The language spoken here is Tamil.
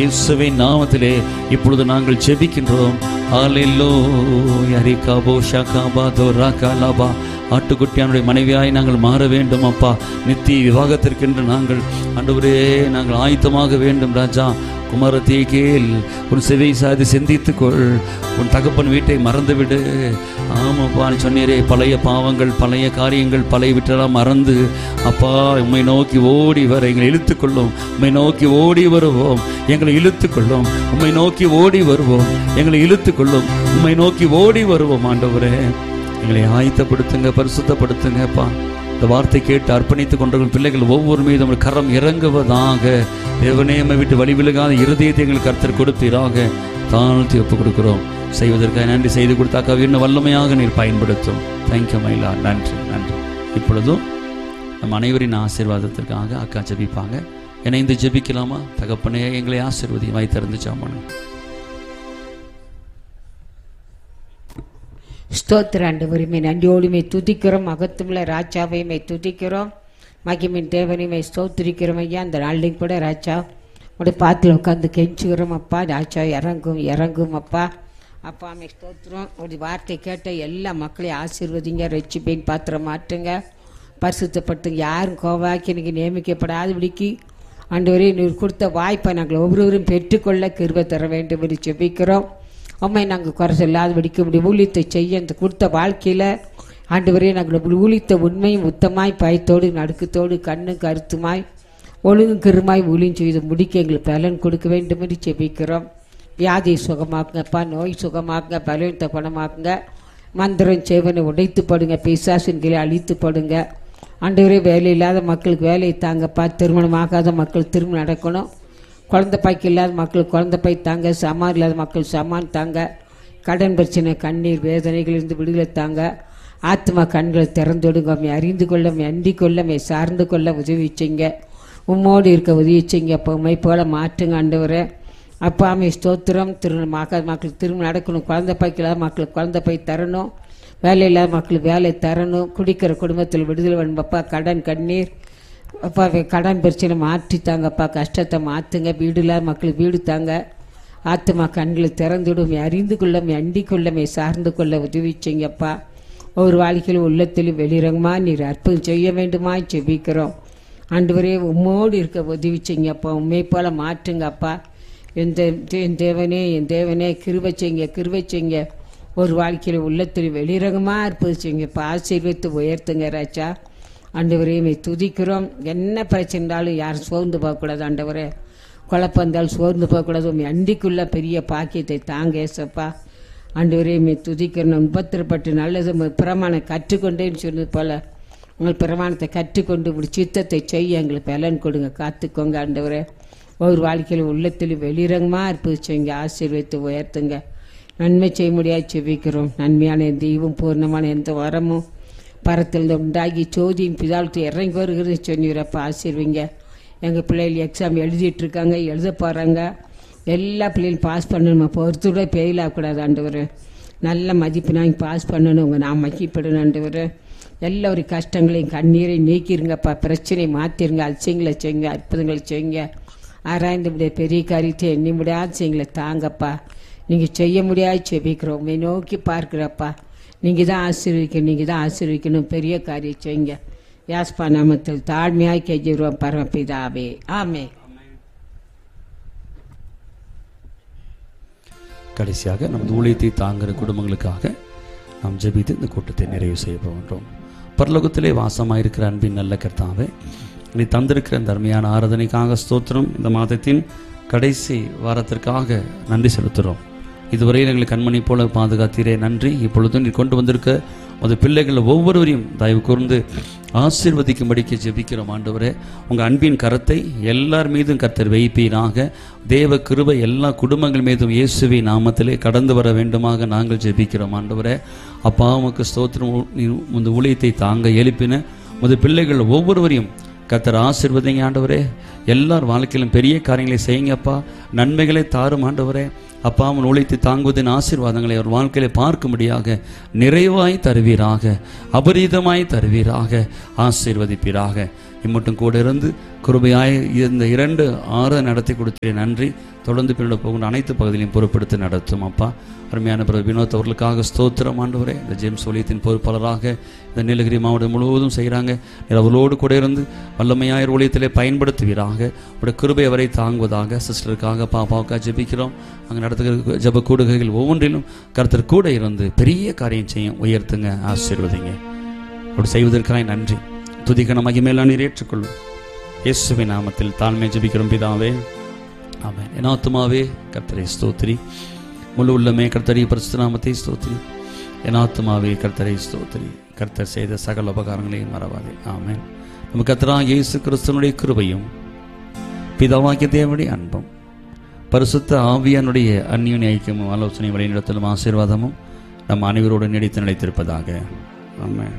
இயேசுவின் நாமத்திலே இப்பொழுது நாங்கள் ஜெபிக்கின்றோம் ஹalleluya ரிகாபோ ஷகாபா தோராகா லாபா ஆட்டுக்குட்டியானுடைய மனைவியாய் நாங்கள் மாற வேண்டும் அப்பா நித்திய விவாகத்திற்கென்று நாங்கள் ஆண்டவரே நாங்கள் ஆயத்தமாக வேண்டும் ராஜா குமாரத்தே கேள் உன் செவை சாதி சிந்தித்துக்கொள் உன் தகப்பன் வீட்டை மறந்துவிடு ஆமாப்பா நீ சொன்னீரே பழைய பாவங்கள் பழைய காரியங்கள் பழைய விட்டெல்லாம் மறந்து அப்பா உம்மை நோக்கி ஓடி வர எங்களை இழுத்துக்கொள்ளும் உம்மை நோக்கி ஓடி வருவோம் எங்களை இழுத்துக்கொள்ளும் உம்மை நோக்கி ஓடி வருவோம் எங்களை இழுத்துக்கொள்ளும் உம்மை நோக்கி ஓடி வருவோம் ஆண்டவரே எங்களை ஆயத்தப்படுத்துங்க பரிசுத்தப்படுத்துங்கப்பா இந்த வார்த்தை கேட்டு அர்ப்பணித்துக் கொண்டிருக்கும் பிள்ளைகள் ஒவ்வொரு மீதும் உங்கள் கரம் இறங்குவதாக தேவனேமை விட்டு வழி விலகாத இருதயத்தை எங்களுக்கு கர்த்தர் கொடுப்பீராக தாழ்த்தி ஒப்புக் கொடுக்கிறோம் செய்வதற்காக நன்றி செய்து கொடுத்தாக்கா இன்னும் வல்லமையாக நீர் பயன்படுத்தும் தேங்க்யூ மயிலா நன்றி நன்றி இப்பொழுதும் நம் அனைவரின் ஆசீர்வாதத்திற்காக அக்கா ஜெபிப்பாங்க இணைந்து ஜெபிக்கலாமா தகப்பனே எங்களை ஆசீர்வதியமாய் திறந்து சாமான் ஸ்தோத்திர ஆண்டவருமே நன்றியோடுமே துதிக்கிறோம் மகத்துமில்ல ராஜாவையுமே துதிக்கிறோம் மகிமின் தேவனையுமே ஸ்தோத்திரிக்கிறோம் ஐயா அந்த நாள்லையும் கூட ராஜா உடைய பாத்தில் உட்காந்து கெஞ்சுகிறோம் அப்பா ராஜா இறங்கும் இறங்கும் அப்பா அப்பா அம்மை ஸ்தோத்திரம் உடைய வார்த்தை கேட்ட எல்லா மக்களையும் ஆசீர்வதிங்க ரட்சிப்பேன் பாத்திரம் மாற்றுங்க பரிசுத்தப்படுத்துங்க யாரும் கோவாக்கி எனக்கு நியமிக்கப்படாதபடிக்கு ஆண்டவரே நீர் கொடுத்த வாய்ப்பை நாங்கள் ஒவ்வொருவரும் பெற்றுக்கொள்ள கிருபை தர வேண்டும் என்று செபிக்கிறோம் அம்மை நாங்கள் குறை சொல்லாதபடிக்கு இப்படி ஊழியத்தை செய்ய அந்த கொடுத்த வாழ்க்கையில் ஆண்டவரே நாங்கள் இப்படி ஊழித்த உண்மையும் உத்தமாய் பயத்தோடு நடுக்கத்தோடு கண்ணும் கருத்துமாய் ஒழுங்கும் கிருமாய் ஊழியம் செய்து முடிக்க எங்களுக்கு பலன் கொடுக்க வேண்டும் என்று செபிக்கிறோம் வியாதியை சுகமாக்குங்கப்பா நோய் சுகமாக்குங்க பலவீனத்தை குணமாக்குங்க மந்திரம் சேவனை உடைத்து படுங்க பிசாசின் கீழே அழித்து படுங்க ஆண்டவரே வேலை இல்லாத மக்களுக்கு வேலையை தாங்கப்பா திருமணம் ஆகாத மக்கள் திருமணம் நடக்கணும் குழந்தை பாய்க்கு இல்லாத மக்கள் குழந்தை பாய் தாங்க சமான் இல்லாத மக்கள் சமான் தாங்க கடன் பிரச்சனை கண்ணீர் வேதனைகளிலிருந்து விடுதலை தாங்க ஆத்மா கண்களை திறந்து விடுங்க மே அறிந்து கொள்ள மே அண்டி கொள்ள மே சார்ந்து கொள்ள உதவி செய்யுங்க உம்மோடு இருக்க உதவி செய்யுங்க அப்போ உண்மை போல மாற்றுங்க ஆண்டவரே அப்பா அம்மை ஸ்தோத்திரம் திருமணம் ஆகாத மக்களுக்கு திருமணம் நடக்கணும் குழந்தை பாய்க்கு இல்லாத மக்களுக்கு குழந்தை பாய் தரணும் வேலை இல்லாத மக்களுக்கு வேலை தரணும் குடிக்கிற குடும்பத்தில் விடுதலை வேணும் அப்பா கடன் கண்ணீர் அப்பா வே- கடன் பிரச்சனை மாற்றி தாங்கப்பா கஷ்டத்தை மாற்றுங்க வீடு இல்லாத மக்களுக்கு வீடு தாங்க ஆத்துமா கண்களை திறந்துடும் அறிந்து கொள்ளமே அண்டி கொள்ளமே சார்ந்து கொள்ள உதவி செய்யுங்கப்பா ஒரு வாழ்க்கையில் உள்ளத்திலும் வெளிரங்கமா நீர் அற்புதம் செய்ய வேண்டுமா செபிக்கிறோம் ஆண்டவரே உம்மோடு இருக்க உதவி செய்யுங்கப்பா உண்மை போல மாற்றுங்கப்பா என் தே- என் தேவனே என் தேவனே கிருபை செய்யுங்க கிருபை செய்யுங்க ஒரு வாழ்க்கையில் உள்ளத்தில் வெளிரங்கமா அற்புதம் செய்யுங்கப்பா ஆசீர்வத்து உயர்த்துங்க ராஜா ஆண்டவரையுமே துதிக்கிறோம் என்ன பிரச்சனை இருந்தாலும் யாரும் சோர்ந்து போகக்கூடாது ஆண்டவரே குழப்பம் இருந்தாலும் சோர்ந்து போகக்கூடாது உண்மை அண்டிக்குள்ள பெரிய பாக்கியத்தை தாங்க ஏசப்பா ஆண்டவரையுமே துதிக்கிறோம் உபத்திரப்பட்டு நல்லது உமது பிரமாணம் கற்றுக்கொண்டேன்னு சொன்னது போல உங்கள் பிரமாணத்தை கற்றுக்கொண்டு இப்படி சித்தத்தை செய்ய எங்களுக்கு பலன் கொடுங்க காத்துக்கோங்க ஆண்டவரே ஒரு வாழ்க்கையில் உள்ளத்தில் வெளிரங்கமாக இருப்பது செய்யுங்க ஆசீர்வதித்து உயர்த்துங்க நன்மை செய்ய முடியாது செபிக்கிறோம் நன்மையான எந்த தெய்வம் பூர்ணமான எந்த வரமும் பரத்தில் உண்டாகி சோதியின் பிதாலத்து இறங்கி வருகிறது சொன்னீரப்ப ஆசீர்வீங்க எங்கள் பிள்ளைகள் எக்ஸாம் எழுதிட்டு இருக்காங்க எழுத போகிறாங்க எல்லா பிள்ளைகளும் பாஸ் பண்ணணுமா பொறுத்து கூட ஃபெயில் ஆகக்கூடாது ஆண்டவர் நல்ல மதிப்பு நாங்கள் பாஸ் பண்ணணும் உங்கள் நான் மகிப்படணும் ஆண்டவர் எல்லா ஒரு கஷ்டங்களையும் கண்ணீரையும் நீக்கிருங்கப்பா பிரச்சனையை மாற்றிருங்க அதிசயங்களை செய்யுங்க அற்புதங்களை செய்யுங்க ஆராய்ந்து முடியாத பெரிய காரியத்தை எண்ணி முடியாத செய்யுங்கள தாங்கப்பா நீங்கள் செய்ய முடியாது செபிக்கிறோம் உண்மை நோக்கி பார்க்குறப்பா நீங்கள் தான் ஆசீர்விக்கணும் நீங்கள் தான் ஆசீர்விக்கணும் பெரிய காரியம் செய்யுங்க யாஸ்பா நாமத்தில் தாழ்மையாய் கெஞ்சிருவோம் பரமபிதாவே ஆமே கடைசியாக நமது ஊழியத்தை தாங்குகிற குடும்பங்களுக்காக நாம் ஜெபித்து இந்த கூட்டத்தை நிறைவு செய்ய போகின்றோம் பரலோகத்திலே வாசமாயிருக்கிற அன்பின் நல்ல கர்த்தாவே நீ தந்திருக்கிற இந்த அருமையான ஆராதனைக்காக ஸ்தோத்திரம் இந்த மாதத்தின் கடைசி வாரத்திற்காக நன்றி செலுத்துகிறோம் இதுவரையில் எங்களுக்கு கண்மணி போல பாதுகாத்தீரே நன்றி இப்பொழுது நீ கொண்டு வந்திருக்க உமது பிள்ளைகள் ஒவ்வொருவரையும் தயவு கூர்ந்து ஆசீர்வதிக்கும்படிக்கு ஜெபிக்கிறோம் ஆண்டவரே உங்கள் அன்பின் கரத்தை எல்லார் மீதும் கர்த்தர் வைப்பீராக தேவ கிருபை எல்லா குடும்பங்கள் மீதும் இயேசுவி நாமத்திலே கடந்து வர வேண்டுமாக நாங்கள் ஜெபிக்கிறோம் ஆண்டவரே அப்பா உமக்கு ஸ்தோத்திரம் நீ இந்த ஊழியத்தை தாங்க எழுப்பின உமது பிள்ளைகள் ஒவ்வொருவரையும் கர்த்தர் ஆசீர்வதிங்க ஆண்டவரே எல்லார் வாழ்க்கையிலும் பெரிய காரியங்களை செய்யுங்கப்பா நன்மைகளை தாரும் ஆண்டவரே அப்பா அவன் உழைத்து தாங்குவதின் ஆசீர்வாதங்களை அவர் வாழ்க்கையில பார்க்கும்படியாக நிறைவாய் தருவீராக அபரீதமாய் தருவீராக ஆசீர்வதிப்பீராக இம்மட்டும் கூட இருந்து குருபையாய் இந்த இரண்டு ஆறு நடத்தி கொடுத்தீரே நன்றி தொடர்ந்து பின்னோட போகின்ற அனைத்து பகுதியிலையும் பொறுப்பெடுத்து நடத்தும் அப்பா அருமையான பிரதர் வினோத் அவர்களுக்காக ஸ்தோத்திரம் ஆண்டவரே இந்த ஜேம்ஸ் ஒலியத்தின் பொறுப்பாளராக இந்த நீலகிரி மாவட்டம் முழுவதும் செய்கிறாங்க அவர்களோடு கூட இருந்து வல்லமையாயர் ஒழியத்திலே பயன்படுத்துவீராக உடைய கிருபை அவரை தாங்குவதாக சிஸ்டருக்காக பாப்பாவுக்காக ஜெபிக்கிறோம் அங்கே நடத்துகிற ஜெப கூடுகைகள் ஒவ்வொன்றிலும் கருத்தர் கூட இருந்து பெரிய காரியம் செய்யும் உயர்த்துங்க ஆசீர்வதிங்க அப்படி செய்வதற்காக நன்றி துதிக்கண மகிமேலாம் நீர் ஏற்றுக்கொள்ளும் இயேசுவின் நாமத்தில் தாழ்மை ஜெபிக்கிறோம் பிதாவே ஆமென் என் ஆத்துமாவே கர்த்தரை ஸ்தோத்திரி முழு உள்ளமே கர்த்தரி பரிசுத்த நாமத்தை ஸ்தோத்திரி என் ஆத்துமாவே கர்த்தரை ஸ்தோத்திரி கர்த்தர் செய்த சகல உபகாரங்களையும் மறவாதே ஆமென் நம்ம கர்த்தராக இயேசு கிறிஸ்தனுடைய கிருபையும் பிதாவாக்கிய தேவனுடைய அன்பும் பரிசுத்த ஆவியானுடைய அந்நியுனி ஐக்கியமும் ஆலோசனை வழிநடத்தலும் ஆசீர்வாதமும் நம் அனைவரோடு நீடித்து நிலைத்திருப்பதாக ஆமென்